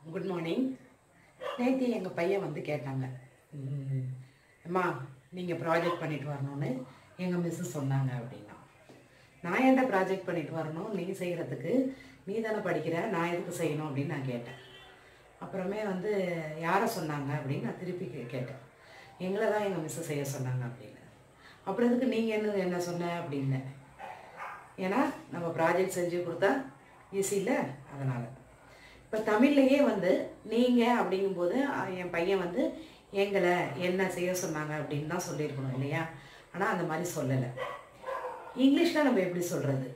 Good morning நேற்று எங்கள் பையன் வந்து கேட்டாங்க "ம், அம்மா நீங்கள் ப்ராஜெக்ட் பண்ணிட்டு வரணும்னு எங்கள் மிஸ்ஸு சொன்னாங்க அப்படின்னா நான் என்ன ப்ராஜெக்ட் பண்ணிட்டு வரணும் நீ செய்கிறதுக்கு நீ தானே படிக்கிற நான் எதுக்கு செய்யணும் அப்படின்னு நான் கேட்டேன் அப்புறமே வந்து யாரை சொன்னாங்க அப்படின்னு நான் திருப்பி கே- கேட்டேன் எங்களை தான் எங்கள் மிஸ்ஸு செய்ய சொன்னாங்க அப்படின்னு அப்புறம் எதுக்கு நீங்கள் என்ன என்ன சொன்ன அப்படின்னு ஏன்னா நம்ம ப்ராஜெக்ட் செஞ்சு கொடுத்தா ஈஸி இல்லை அதனால் இப்போ தமிழ்லையே வந்து நீங்கள் அப்படிங்கும்போது அஹ், என் பையன் வந்து எங்களை என்ன செய்ய சொன்னாங்க அப்படின்னு தான் சொல்லியிருக்கணும் இல்லையா ஆனால் அந்த மாதிரி சொல்லலை இங்கிலீஷில் நம்ம எப்படி சொல்கிறது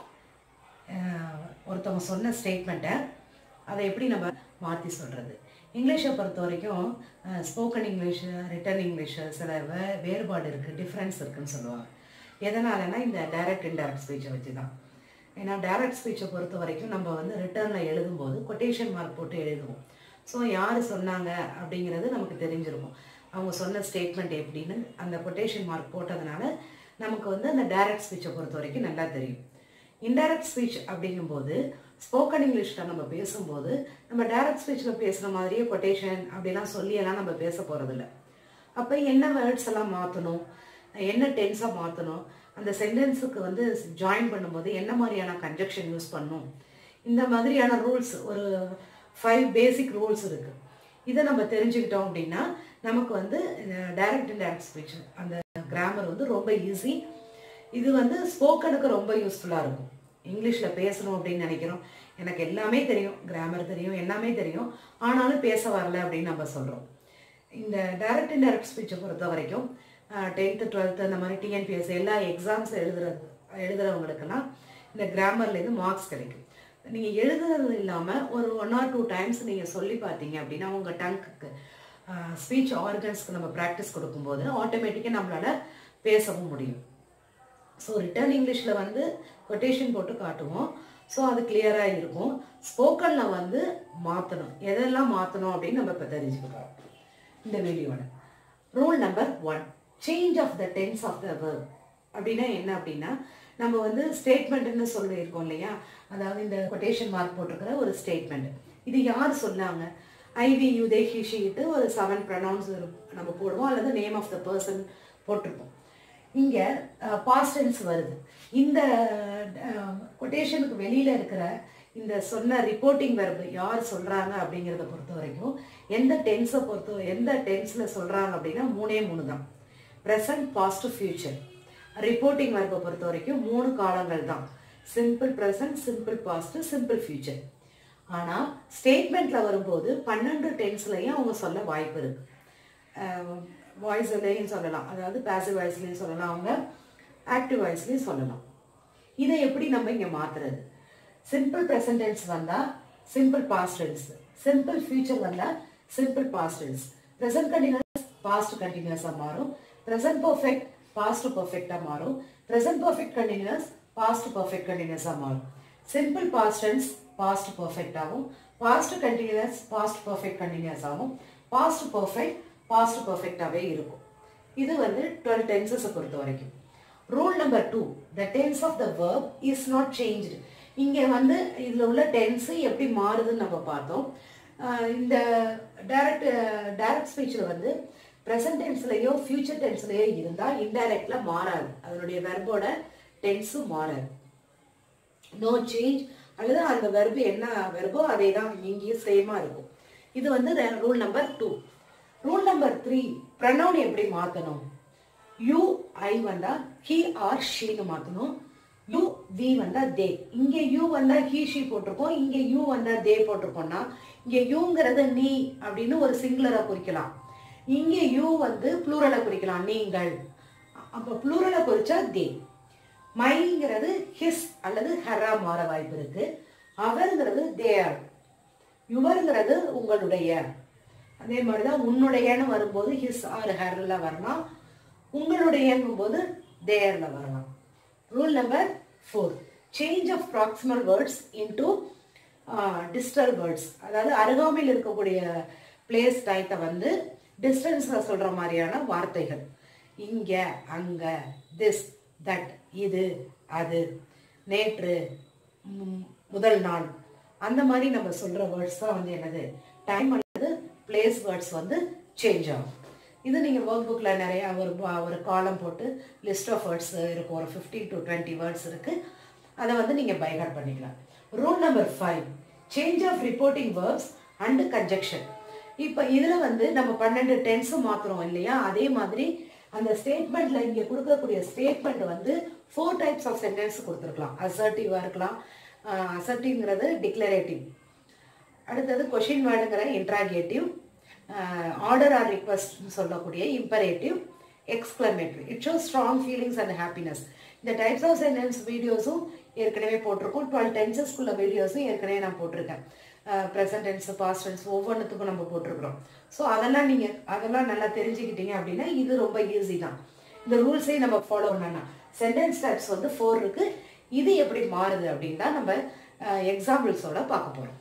ஒருத்தவங்க சொன்ன ஸ்டேட்மெண்ட்டை அதை எப்படி நம்ம மாற்றி சொல்கிறது இங்கிலீஷை பொறுத்த வரைக்கும் ஸ்போக்கன் இங்கிலீஷு ரிட்டன் இங்கிலீஷு சில வே வேறுபாடு இருக்குது டிஃப்ரென்ஸ் இருக்குன்னு சொல்லுவாங்க எதனாலனா இந்த டைரக்ட் இன்டைரக்ட் ஸ்பீச்சை வச்சு தான் ஏன்னா டைரக்ட் ஸ்பீச்சை பொறுத்த வரைக்கும் நம்ம வந்து ரிட்டர்னில் எழுதும்போது கொட்டேஷன் மார்க் போட்டு எழுதுவோம் ஸோ யார் சொன்னாங்க அப்படிங்கிறது நமக்கு தெரிஞ்சிருக்கும் அவங்க சொன்ன ஸ்டேட்மெண்ட் எப்படின்னு அந்த கொட்டேஷன் மார்க் போட்டதுனால நமக்கு வந்து அந்த டைரக்ட் ஸ்பீச்சை பொறுத்த வரைக்கும் நல்லா தெரியும் இன்டைரக்ட் ஸ்பீச் அப்படிங்கும்போது ஸ்போக்கன் இங்கிலீஷில் நம்ம பேசும்போது நம்ம டைரக்ட் ஸ்பீச்சில் பேசுகிற மாதிரியே கொட்டேஷன் அப்படிலாம் சொல்லியெல்லாம் நம்ம பேச போகிறதில்ல அப்போ என்ன வேர்ட்ஸ் எல்லாம் மாற்றணும் என்ன டென்ஸாக மாற்றணும் அந்த சென்டென்ஸுக்கு வந்து ஜாயின் பண்ணும்போது என்ன மாதிரியான கன்ஜெக்ஷன் யூஸ் பண்ணணும் இந்த மாதிரியான ரூல்ஸ் ஒரு ஃபைவ் பேசிக் ரூல்ஸ் இருக்குது இதை நம்ம தெரிஞ்சுக்கிட்டோம் அப்படின்னா நமக்கு வந்து டைரக்ட் இன்டைரக்ட் ஸ்பீச் அந்த கிராமர் வந்து ரொம்ப ஈஸி இது வந்து ஸ்போக்கனுக்கு ரொம்ப யூஸ்ஃபுல்லாக இருக்கும் இங்கிலீஷில் பேசணும் அப்படின்னு நினைக்கிறோம் எனக்கு எல்லாமே தெரியும் கிராமர் தெரியும் எல்லாமே தெரியும் ஆனாலும் பேச வரல அப்படின்னு நம்ம சொல்கிறோம் இந்த டைரக்ட் இன்டைரக்ட் ஸ்பீச்சை பொறுத்த வரைக்கும் டென்த்து டுவெல்த்து அந்த மாதிரி டிஎன்பிஎஸ் எல்லா எக்ஸாம்ஸ் எழுதுறது எழுதுறவங்களுக்கெல்லாம் இந்த கிராமர்லேருந்து மார்க்ஸ் கிடைக்கும் நீங்கள் எழுதுறது இல்லாமல் ஒரு ஒன் ஆர் டூ டைம்ஸ் நீங்கள் சொல்லி பார்த்தீங்க அப்படின்னா உங்கள் டங்க்கு ஸ்பீச் ஆர்கன்ஸ்க்கு நம்ம ப்ராக்டிஸ் கொடுக்கும்போது ஆட்டோமேட்டிக்காக நம்மளால் பேசவும் முடியும் ஸோ ரிட்டர்ன் இங்கிலீஷில் வந்து கொட்டேஷன் போட்டு காட்டுவோம் ஸோ அது கிளியராக இருக்கும் ஸ்போக்கனில் வந்து மாற்றணும் எதெல்லாம் மாற்றணும் அப்படின்னு நம்ம இப்போ தெரிஞ்சுக்கிறோம் இந்த வீடியோவில் rule number one change of the tense of the verb அப்படின்னா என்ன அப்படின்னா நம்ம வந்து ஸ்டேட்மெண்ட்னு சொல்லியிருக்கோம் இல்லையா அதாவது இந்த கொட்டேஷன் மார்க் போட்டிருக்கிற ஒரு ஸ்டேட்மெண்ட் இது யார் சொன்னாங்க ஐவி யூ தே ஹிஷிட்டு ஒரு செவன் ப்ரனவுன்ஸ் நம்ம போடுவோம் அல்லது நேம் ஆஃப் த பர்சன் போட்டிருப்போம் இங்க பாஸ்ட் டென்ஸ் வருது இந்த கொட்டேஷனுக்கு வெளியில இருக்கிற இந்த சொன்ன ரிப்போர்ட்டிங் வெர்பு யார் சொல்றாங்க அப்படிங்கிறத பொறுத்த வரைக்கும் எந்த டென்ஸை பொறுத்த எந்த டென்ஸ்ல சொல்றாங்க அப்படின்னா மூணே மூணு தான் ப்ரெசன்ட் பாஸ்ட் ஃபியூச்சர் ரிப்போர்ட்டிங் வெர்பை பொறுத்த வரைக்கும் மூணு காலங்கள் தான் simple present simple past simple future ஆனா ஸ்டேட்மெண்ட்ல வரும்போது பன்னெண்டு டென்ஸ்லையும் அவங்க சொல்ல வாய்ப்பு இருக்கு வாய்ஸ்லையும் சொல்லலாம் அதாவது பேசிவ் வாய்ஸ்லையும் சொல்லலாம் அவங்க ஆக்டிவ் வாய்ஸ்லையும் சொல்லலாம் இதை எப்படி நம்ம இங்கே மாத்துறது சிம்பிள் ப்ரெசன்ட் டென்ஸ் வந்தால் simple past tense simple future வந்தால் simple past tense present continuous past கண்டினியூஸாக மாறும் ப்ரெசன்ட் பர்ஃபெக்ட் பாஸ்ட் பர்ஃபெக்டாக மாறும் present perfect continuous past perfect கண்டினியூஸாக மாறும் சிம்பிள் பாஸ்ட் டென்ஸ் பாஸ்ட் பர்ஃபெக்டாகவும் past continuous past perfect continuous ஆகும் பாஸ்ட் பர்ஃபெக்ட் பாஸ்ட் பர்ஃபெக்டாகவே இருக்கும் இது வந்து டுவெல் டென்சஸை பொறுத்த வரைக்கும் rule number two the tense of the verb is not changed இங்கே வந்து இதில் உள்ள டென்ஸு எப்படி மாறுதுன்னு நம்ம பார்த்தோம் ஆஹ் இந்த டைரக்ட் டைரக்ட் ஸ்பீச்சில் வந்து ப்ரெசன்ட் டென்ஸ்லையோ ஃபியூச்சர் டென்ஸ்லையோ இருந்தால் இன்டைரக்டில் மாறாது அதனுடைய வெர்போட டென்ஸும் மாறாது நோ சேஞ்ச் அல்லது அந்த வெர்பு என்ன வெர்போ அதே தான் இங்கேயும் சேமாக இருக்கும் இது வந்து rule number two rule number three pronoun எப்படி மாற்றணும் யூ ஐ வந்தா ஹி ஆர் ஷீன்னு மாற்றணும் யூ வி வந்தா தே இங்கே யூ வந்தா ஹி ஷி போட்டிருக்கோம் இங்கே யூ வந்தா தே போட்டிருக்கோம்னா இங்கே யூங்கிறது நீ அப்படின்னு ஒரு சிங்குலரை குறிக்கலாம் இங்கே யூ வந்து ப்ளூரலை குறிக்கலாம் நீங்கள் அப்போ ப்ளூரலை குறிச்சா தே மைங்கிறது ஹிஸ் அல்லது ஹெரா மாற வாய்ப்பு இருக்கு அவருங்கிறது தேர் யுவருங்கிறது உங்களுடைய அதே மாதிரி தான் உன்னுடையன்னு வரும்போது ஹிஸ் ஆர் ஹெர்ல வரலாம் உங்களுடையங்கும் போது தேர்ல வரலாம் rule number four change of proximal words into distal words அதாவது அருகாமையில் இருக்கக்கூடிய பிளேஸ் டைத்தை வந்து டிஸ்டன்ஸில் சொல்கிற மாதிரியான வார்த்தைகள் இங்க அங்க திஸ் தட் இது அது நேற்று ம், முதல் நாள் அந்த மாதிரி நம்ம சொல்கிற வேர்ட்ஸ் தான் வந்து என்னது டைம் அல்லது பிளேஸ் வேர்ட்ஸ் வந்து சேஞ்ச் ஆகும் இது நீங்கள் ஒர்க் புக்கில் நிறையா ஒரு ப- ஒரு காலம் போட்டு லிஸ்ட் ஆஃப் வேர்ட்ஸ் இருக்கும் ஒரு ஃபிஃப்டீன் டு டுவெண்ட்டி வேர்ட்ஸ் இருக்குது அதை வந்து நீங்கள் பைஹார்ட் பண்ணிக்கலாம் rule number five change of reporting verbs and conjunction இப்போ இதில் வந்து நம்ம பன்னெண்டு டென்ஸும் மாற்றுறோம் இல்லையா அதே மாதிரி அந்த ஸ்டேட்மெண்ட்டில் இங்கே கொடுக்கக்கூடிய ஸ்டேட்மெண்ட் வந்து ஃபோர் டைப்ஸ் ஆஃப் சென்டென்ஸ் கொடுத்துருக்கலாம் அசர்ட்டிவாக இருக்கலாம் அசர்ட்டிவ்ங்கிறது டிக்ளரேட்டிவ் அடுத்தது கொஷின் வேர்டுங்கிற இன்ட்ராகேட்டிவ் ஆர்டர் ஆர் ரிக்வஸ்ட்னு சொல்லக்கூடிய imperative exclamatory it shows strong feelings and happiness இந்த டைப்ஸ் ஆஃப் சென்டென்ஸ் வீடியோஸும் ஏற்கனவே போட்டிருக்கோம் டுவெல் டென்சஸ்க்குள்ள வீடியோஸும் ஏற்கனவே நான் போட்டிருக்கேன் ப்ரெசன்ட் டென்ஸ் பாஸ்ட் டென்ஸ் ஒவ்வொன்றுத்துக்கும் நம்ம போட்டிருக்கிறோம் ஸோ அதெல்லாம் நீங்கள் அதெல்லாம் நல்லா தெரிஞ்சுக்கிட்டீங்க அப்படின்னா இது ரொம்ப ஈஸி தான் இந்த ரூல்ஸையும் நம்ம ஃபாலோ பண்ணலாம் சென்டென்ஸ் டைப்ஸ் வந்து ஃபோர் இருக்கு இது எப்படி மாறுது அப்படின்னு தான் நம்ம எக்ஸாம்பிள்ஸோட பார்க்க போகிறோம்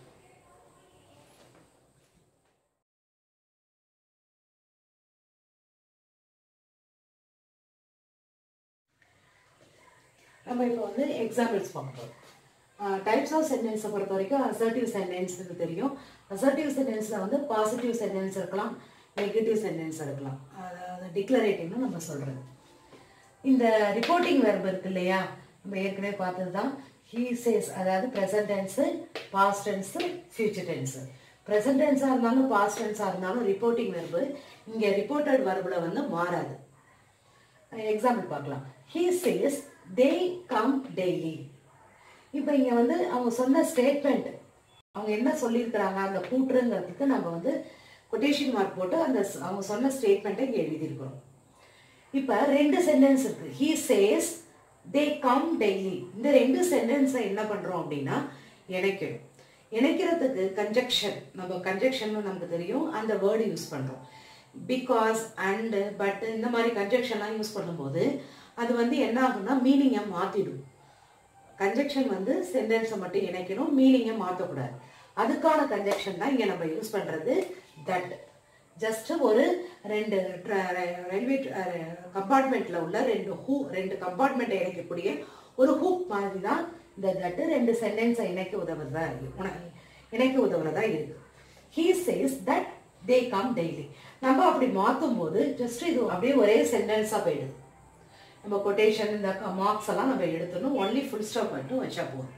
நம்ம இப்போ வந்து எக்ஸாம்பிள்ஸ் பார்க்க போகிறோம் டைப்ஸ் ஆஃப் சென்டென்ஸை பொறுத்த வரைக்கும் அசர்ட்டிவ் சென்டென்ஸ்னு தெரியும் அசர்ட்டிவ் சென்டென்ஸில் வந்து பாசிட்டிவ் சென்டென்ஸ் இருக்கலாம் நெகட்டிவ் சென்டென்ஸ் இருக்கலாம் அதாவது டிக்ளரேட்டிவ்னு நம்ம சொல்கிறது இந்த ரிப்போர்ட்டிங் வெர்ப் இருக்கு இல்லையா நம்ம ஏற்கனவே பார்த்தது தான் ஹீ சேஸ் அதாவது present tense past tense future tense present டென்ஸாக இருந்தாலும் பாஸ்ட் டென்ஸாக இருந்தாலும் ரிப்போர்ட்டிங் வெர்பு இங்கே ரிப்போர்ட்டட் வெர்பில் வந்து மாறாது எக்ஸாம்பிள் பார்க்கலாம் he says they come daily இப்போ இங்கே வந்து அவங்க சொன்ன ஸ்டேட்மெண்ட் அவங்க என்ன சொல்லியிருக்கிறாங்க அந்த கூட்டுருங்கிறதுக்கு நம்ம வந்து கொட்டேஷன் மார்க் போட்டு அந்த ஸ்- அவங்க சொன்ன ஸ்டேட்மெண்ட்டை இங்கே எழுதியிருக்கிறோம் இப்போ ரெண்டு சென்டென்ஸ் இருக்கு he says they come daily இந்த ரெண்டு சென்டென்ஸை என்ன பண்ணுறோம் அப்படின்னா இணைக்கணும் இணைக்கிறதுக்கு கன்ஜெக்ஷன் நம்ம கன்ஜெக்ஷன் நமக்கு தெரியும் அந்த வேர்டு யூஸ் பண்ணுறோம் பிகாஸ் அண்டு பட் இந்த மாதிரி கன்ஜெக்ஷன்லாம் யூஸ் பண்ணும்போது அது வந்து என்ன ஆகும்னா மீனிங்கை மாற்றிடும் கன்ஜெக்ஷன் வந்து சென்டென்ஸை மட்டும் இணைக்கணும் மீனிங்கை மாற்றக்கூடாது அதுக்கான கன்ஜெக்ஷன் தான் இங்கே நம்ம யூஸ் பண்ணுறது தட் ஜஸ்ட் ஒரு ரெண்டு ரயில்வே கம்பார்ட்மெண்ட்டில் உள்ள ரெண்டு ஹூ ரெண்டு கம்பார்ட்மெண்ட்டை இணைக்கக்கூடிய ஒரு ஹூக் மாதிரி தான் இந்த தட்டு ரெண்டு சென்டென்ஸை இணைக்க உதவுறதா இருக்கு உன- இணைக்க உதவுறதா இருக்கு he says that they come daily நம்ம அப்படி மாற்றும் போது ஜஸ்ட் இது அப்படியே ஒரே சென்டென்ஸாக போயிடுது நம்ம கொட்டேஷன் இந்த மார்க்ஸ் எல்லாம் நம்ம எடுத்துடணும் ஒன்லி ஃபுல் ஸ்டாப் மட்டும் வச்சா போதும்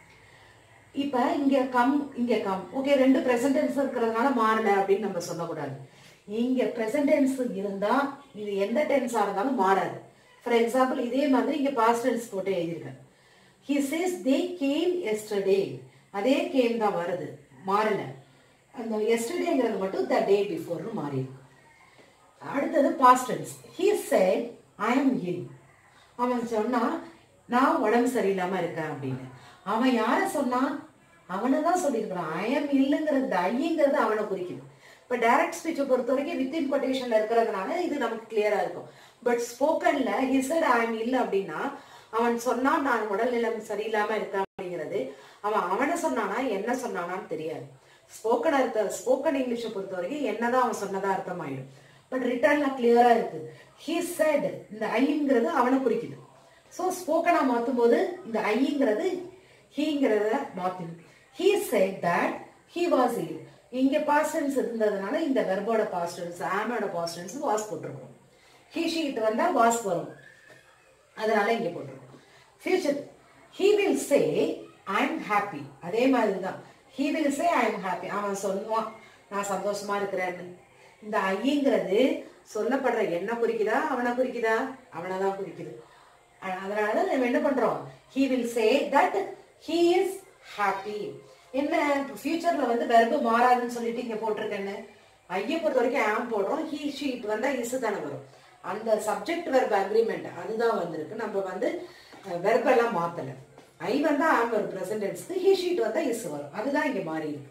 இப்போ இங்கே கம் இங்கே கம் ஓகே ரெண்டு ப்ரெசன்டென்ஸ் இருக்கிறதுனால மாறல அப்படின்னு நம்ம சொல்லக்கூடாது இங்கே ப்ரெசன்டென்ஸ் இருந்தால் இது எந்த டென்ஸாக இருந்தாலும் மாறாது ஃபார் எக்ஸாம்பிள் இதே மாதிரி இங்கே பாஸ்ட் டென்ஸ் போட்டு எழுதியிருக்கேன் he says they came yesterday அதே கேம் தான் வருது மாறல அந்த எஸ்டர்டேங்கிறது மட்டும் த டே பிஃபோர்னு மாறி இருக்கு அடுத்தது past tense he said I am ill அவன் சொன்னா நான் உடம்பு சரியில்லாம இருக்கேன் அப்படின்னு அவன் யார சொன்னான் அவனை தான் சொல்லியிருக்கிறான் ஐ am இல்லைங்கிறது இந்த ஐங்கிறது அவனை குறிக்குது இப்போ டைரக்ட் ஸ்பீச்சை பொறுத்த வரைக்கும் வித்தின் கொட்டேஷன்ல இருக்கிறதுனால இது நமக்கு கிளியரா இருக்கும் பட் ஸ்போக்கன்ல ஹி said ஐ am இல்லை அப்படின்னா அவன் சொன்னான் நான் உடல்நிலம் சரியில்லாம இருக்கேன் அப்படிங்கிறது அவன் அவனை சொன்னானா என்ன சொன்னானான்னு தெரியாது ஸ்போக்கன் அர்த்த ஸ்போக்கன் இங்கிலீஷை பொறுத்த வரைக்கும் என்னதான் அவன் சொன்னதா அர்த்தமாயிடும் பட் ரிட்டர்ன்ல கிளியரா இருக்கு ஹி said இந்த ஐங்கிறது அவனை குறிக்குது ஸோ ஸ்போக்கனா மாற்றும் போது இந்த ஐங்கிறது ஹீங்கிறத மாற்றும் he said that he was ill இங்க பாஸ்டன்ஸ் இருந்ததுனால இந்த வெர்போட பாஸ்டன்ஸ் ஆமோட பாஸ்டன்ஸ் வாஸ் போட்டிருக்கோம் ஹீ ஷீட் வந்தா வாஸ் வரும் அதனால இங்க போட்டிருக்கோம் future he will say I am happy அதே மாதிரி தான் he will say I am happy அவன் சொல்லுவான் நான் சந்தோஷமா இருக்கிறேன்னு இந்த ஐங்கிறது சொல்லப்படுற என்ன குறிக்குதா அவனை குறிக்குதா அவனை தான் குறிக்குது அ- அதனால தான் நம்ம என்ன பண்றோம் he will say that he is happy என்ன ஃபியூச்சர்ல வந்து வெர்பு மாறாதுன்னு சொல்லிட்டு இங்க போட்டிருக்கேன்னு ஐயை பொறுத்த வரைக்கும் ஆம் போடுறோம் ஹீ ஷீட் வந்தா இசு தானே வரும் அந்த சப்ஜெக்ட் வெர்ப் அக்ரிமெண்ட் அதுதான் வந்திருக்கு நம்ம வந்து வெர்ப் எல்லாம் மாத்தல ஐ வந்தா ஆம் வரும் ப்ரெசன்டென்ஸ்க்கு ஹீ ஷீட் வந்தா இசு வரும் அதுதான் இங்க மாறி இருக்கு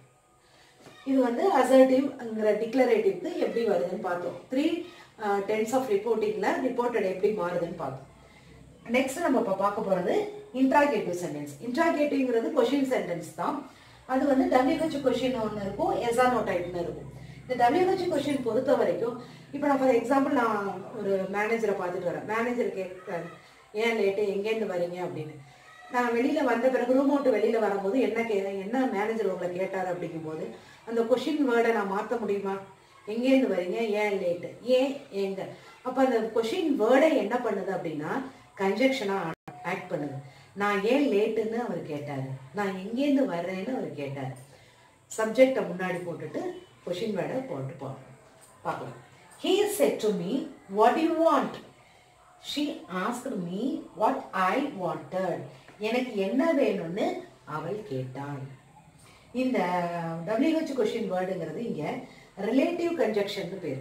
இது வந்து அசர்டிவ்ங்கிற டிக்ளரேட்டிவ்க்கு எப்படி வருதுன்னு பார்த்தோம் த்ரீ டென்ஸ் ஆஃப் ரிப்போர்ட்டிங்ல ரிப்போர்ட்டட் எப்படி மாறுதுன்னு பார்த்தோம் நெக்ஸ்ட் நம்ம இப்போ பார்க்க போறது இன்ட்ராகேட்டிவ் சென்டென்ஸ் இன்ட்ராகேட்டிவ்ங்கிறது கொஷின் சென்டென்ஸ் தான் அது வந்து டபிள்யூஹெச் கொஷின் ஒன்று இருக்கும் எஸ்ஆர்னோ டைப்னு இருக்கும் இந்த டபிள்யூஹெச் கொஷின் பொறுத்த வரைக்கும் இப்போ நான் ஃபார் எக்ஸாம்பிள் நான் ஒரு மேனேஜரை பார்த்துட்டு வரேன் மேனேஜர் கேட்குறாரு ஏன் லேட்டு எங்கேருந்து வரீங்க அப்படின்னு நான் வெளியில வந்த பிறகு ரூம் அவுட் வெளியில வரும்போது என்ன கே என்ன மேனேஜர் உங்களை கேட்டார் அப்படிங்கும்போது அந்த கொஷின் வேர்டை நான் மாற்ற முடியுமா எங்கேருந்து வரீங்க ஏன் லேட்டு ஏன் எங்க அப்போ அந்த கொஷின் வேர்டை என்ன பண்ணுது அப்படின்னா கன்ஜெக்ஷனாக ஆக்ட் பண்ணுது நான் ஏன் லேட்டுன்னு அவர் கேட்டார் நான் எங்கேருந்து வர்றேன்னு அவர் கேட்டார் சப்ஜெக்டை முன்னாடி போட்டுட்டு கொஷின் வேர்டை போட்டு பார்க்கலாம் பார்க்கலாம் he said to me what you want she asked me what I wanted எனக்கு என்ன வேணும்னு அவள் கேட்டாள் இந்த டபிள்யூஹெச் கொஷின் வேர்டுங்கிறது இங்க ரிலேட்டிவ் கன்ஜெக்ஷன் பேர்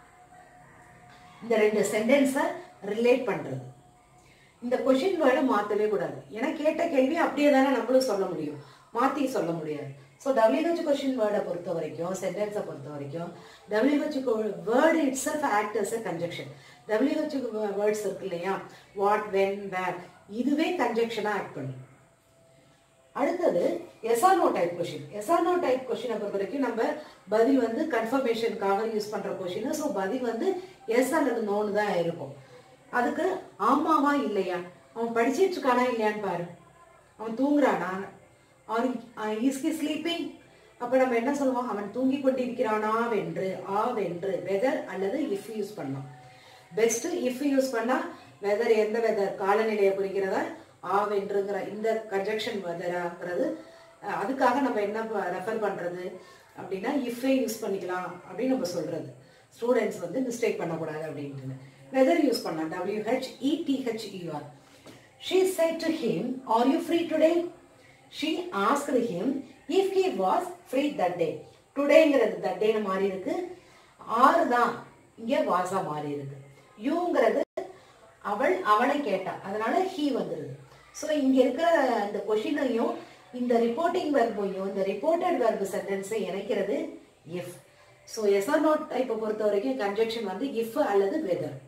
இந்த ரெண்டு சென்டென்ஸை ரிலேட் பண்றது இந்த கொஷின் வேர்டை மாற்றவே கூடாது ஏன்னா கேட்ட கேள்வி அப்படியே தானே நம்மளும் சொல்ல முடியும் மாற்றி சொல்ல முடியாது ஸோ டபிள்யூஹெச் கொஷின் வேர்டை பொறுத்த வரைக்கும் சென்டென்ஸை பொறுத்த வரைக்கும் WH word itself act as a conjunction WH words இருக்கு இல்லையா வாட் வென் வேர் இதுவே கன்ஜெக்ஷனாக ஆக்ட் பண்ணும் அடுத்தது yes or no type question yes or no type கொஷினை பொறுத்த வரைக்கும் நம்ம பதில் வந்து கன்ஃபர்மேஷனுக்காக யூஸ் பண்ற கொஷின் ஸோ பதில் வந்து எஸ் அல்லது நோன்னு தான் இருக்கும் அதுக்கு ஆமாவா இல்லையா அவன் படிச்சிட்டு இருக்கானா இல்லையான்னு பாரு அவன் தூங்குறானா அவன் இஸ்கி ஸ்லீப்பிங் அப்ப நம்ம என்ன சொல்லுவோம் அவன் தூங்கி கொண்டிருக்கிறானா வென்று ஆ வென்று வெதர் அல்லது இஃப் யூஸ் பண்ணலாம் பெஸ்ட் இஃப் யூஸ் பண்ணா வெதர் எந்த வெதர் காலநிலையை குறிக்கிறதா ஆ வென்றுங்கிற இந்த கன்ஜெக்ஷன் வெதராங்கிறது அஹ், அதுக்காக நம்ம என்ன ரெஃபர் பண்றது அப்படின்னா இஃபே யூஸ் பண்ணிக்கலாம் அப்படின்னு நம்ம சொல்றது ஸ்டூடெண்ட்ஸ் வந்து மிஸ்டேக் பண்ணக்கூடாது அப்படின்ட்டு வெதர் யூஸ் பண்ணலாம் W H E T H E R She said to him, Are you free today? She asked him if he was free that day. டுடேங்கிறது that day மாறி இருக்கு ஆறு தான் இங்க வாசா மாறி இருக்கு யூங்கிறது அவள் அவனை கேட்டா அதனால ஹீ வந்துருது ஸோ இங்க இருக்கிற அந்த கொஷினையும் இந்த ரிப்போர்ட்டிங் வெர்பையும் இந்த ரிப்போர்ட்டட் வெர்பு சென்டென்ஸை இணைக்கிறது இஃப் ஸோ எஸ்ஆர் நோட் டைப்பை பொறுத்த வரைக்கும் கன்ஜெக்ஷன் வந்து இஃப் அல்லது வெதர்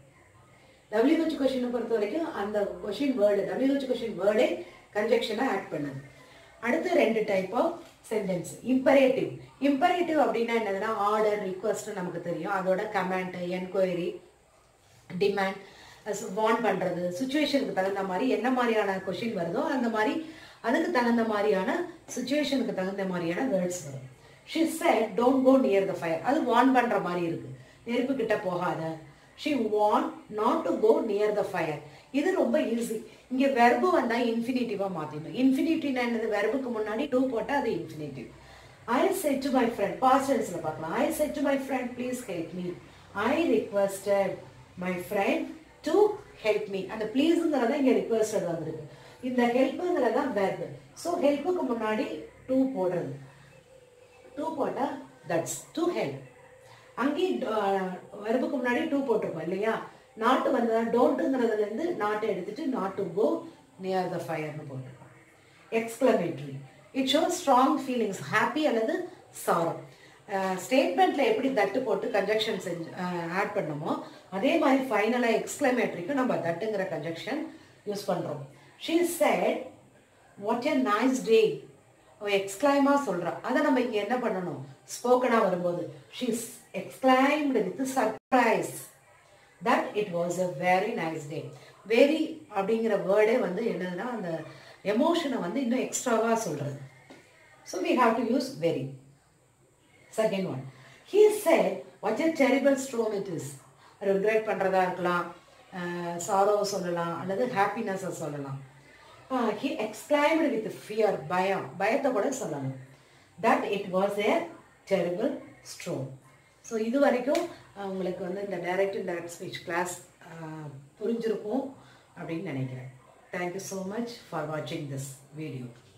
WH கொஷினை பொறுத்த வரைக்கும் அந்த கொஷின் வேர்டு WH கொஷின் வேர்டே கன்ஜெக்ஷனை ஆட் பண்ணுது அடுத்து ரெண்டு type of sentence imperative imperative அப்படின்னா என்னதுன்னா ஆர்டர் ரிக்வஸ்ட் நமக்கு தெரியும் அதோட கமெண்ட் என்கொயரி டிமாண்ட் வார்ன் பண்றது சுச்சுவேஷனுக்கு தகுந்த மாதிரி என்ன மாதிரியான கொஷின் வருதோ அந்த மாதிரி அதுக்கு தகுந்த மாதிரியான சுச்சுவேஷனுக்கு தகுந்த மாதிரியான வேர்ட்ஸ் வரும் she said don't go near the fire அது வார்ன் பண்ற மாதிரி இருக்கு நெருப்பு கிட்ட போகாத she warn not to go near the fire இது ரொம்ப ஈஸி இங்க வெர்பு வந்தா இன்ஃபினிட்டிவா மாத்திடணும் இன்ஃபினிட்டினா என்னது வெர்புக்கு முன்னாடி டூ போட்டா அது infinitive I said to my friend past டென்ஸ்ல பார்க்கலாம் I said to my friend please help me I requested my friend to help me அந்த ப்ளீஸுங்கிறத இங்க ரிக்வஸ்டட் வந்திருக்கு இந்த ஹெல்ப்புங்கிறது தான் வெர்பு ஸோ ஹெல்ப்புக்கு முன்னாடி டூ போடுறது டூ போட்டா தட்ஸ் டு ஹெல்ப் அங்கேயும் வெறுப்புக்கு முன்னாடி டூ போட்டிருப்போம் இல்லையா நாட்டு வந்ததா டோன்ட்டுங்கிறதுல இருந்து நாட்டை எடுத்துட்டு not to go near the ஃபயர்னு போட்டிருக்கோம் exclamatory it shows strong feelings happy அல்லது சாரோ ஸ்டேட்மெண்ட்ல எப்படி தட்டு போட்டு கன்ஜெக்ஷன் செஞ்சு ஆட் பண்ணமோ அதே மாதிரி ஃபைனலாக எக்ஸ்கிளமேட்ரிக்கு நம்ம தட்டுங்கிற கன்ஜெக்ஷன் யூஸ் பண்றோம் she said what a nice day அவ எக்ஸ்கிளைமா சொல்றா அதை நம்ம இங்க என்ன பண்ணணும் ஸ்போக்கனா வரும்போது she's exclaimed with surprise that it was a very nice day very அப்படிங்கிற வேர்டே வந்து என்னதுன்னா அந்த எமோஷனை வந்து இன்னும் எக்ஸ்ட்ராவா சொல்றது so we have to use very second one he said what a terrible storm it is regret பண்ணுறதா இருக்கலாம் சாரோ சொல்லலாம் அல்லது ஹாப்பினஸை சொல்லலாம் ஹி எக்ஸ்கிளைம்டு வித் ஃபியர் பயம் பயத்தை கூட சொல்லணும் that it was a terrible storm so இது வரைக்கும் அஹ், உங்களுக்கு வந்து இந்த டைரக்ட் இன்டைரக்ட் ஸ்பீச் கிளாஸ் புரிஞ்சிருக்கும் அப்படின்னு நினைக்கிறேன் தேங்க்யூ ஸோ மச் ஃபார் வாட்சிங் திஸ் வீடியோ